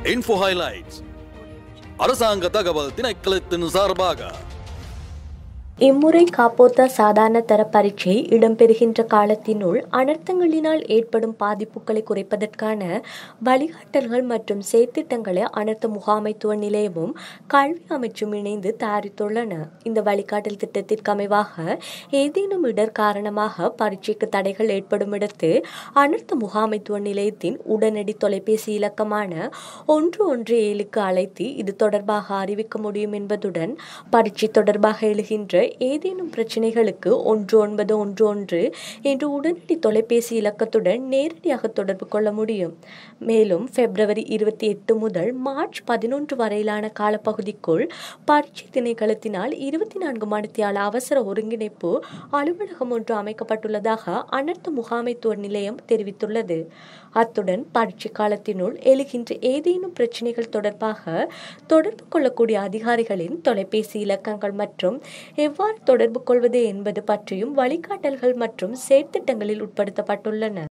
info highlights அரசாங்க தகவல் திணைக்களத்தின் சார்பாக இம்முறை காப்போத்தா சாதாரண தர பரீட்சை இடம்பெறுகின்ற காலத்தினுள் அனர்த்தங்களினால் ஏற்படும் பாதிப்புகளை குறைப்பதற்கான வழிகாட்டல்கள் மற்றும் செயற்திட்டங்களை அனர்த்த முகாமைத்துவ நிலையமும் கல்வி அமைச்சும் இணைந்து தயாரித்துள்ளன இந்த வழிகாட்டல் திட்டத்திற்கு அமைவாக ஏதேனும் இடர் காரணமாக பரீட்சைக்கு தடைகள் ஏற்படும் இடத்து அனர்த்த முகாமைத்துவ நிலையத்தின் உடனடி தொலைபேசி இலக்கமான ஒன்று ஒன்று ஏழுக்கு அழைத்து இது தொடர்பாக அறிவிக்க முடியும் என்பதுடன் பரீட்சை தொடர்பாக எழுகின்ற ஏதேனும் பிரச்சனைகளுக்கு ஒன்று ஒன்பது ஒன்று ஒன்று என்ற உடனடி தொலைபேசி இலக்கத்துடன் நேரடியாக தொடர்பு கொள்ள முடியும் மேலும் பிப்ரவரி இருபத்தி எட்டு முதல் மார்ச் பதினொன்று வரையிலான காலப்பகுதிக்குள் பரீட்சை திணைக்களத்தினால் இருபத்தி நான்கு மணித்தியால அவசர ஒருங்கிணைப்பு அலுவலகம் ஒன்று அமைக்கப்பட்டுள்ளதாக அனர்த்த முகாமைத்துவ நிலையம் தெரிவித்துள்ளது அத்துடன் பரீட்சை காலத்தினுள் எழுகின்ற ஏதேனும் பிரச்சனைகள் தொடர்பாக தொடர்பு கொள்ளக்கூடிய அதிகாரிகளின் தொலைபேசி இலக்கங்கள் மற்றும் எவ்வாறு தொடர்பு கொள்வது என்பது பற்றியும் வழிகாட்டல்கள் மற்றும் செயற்திட்டங்களில் உட்படுத்தப்பட்டுள்ளன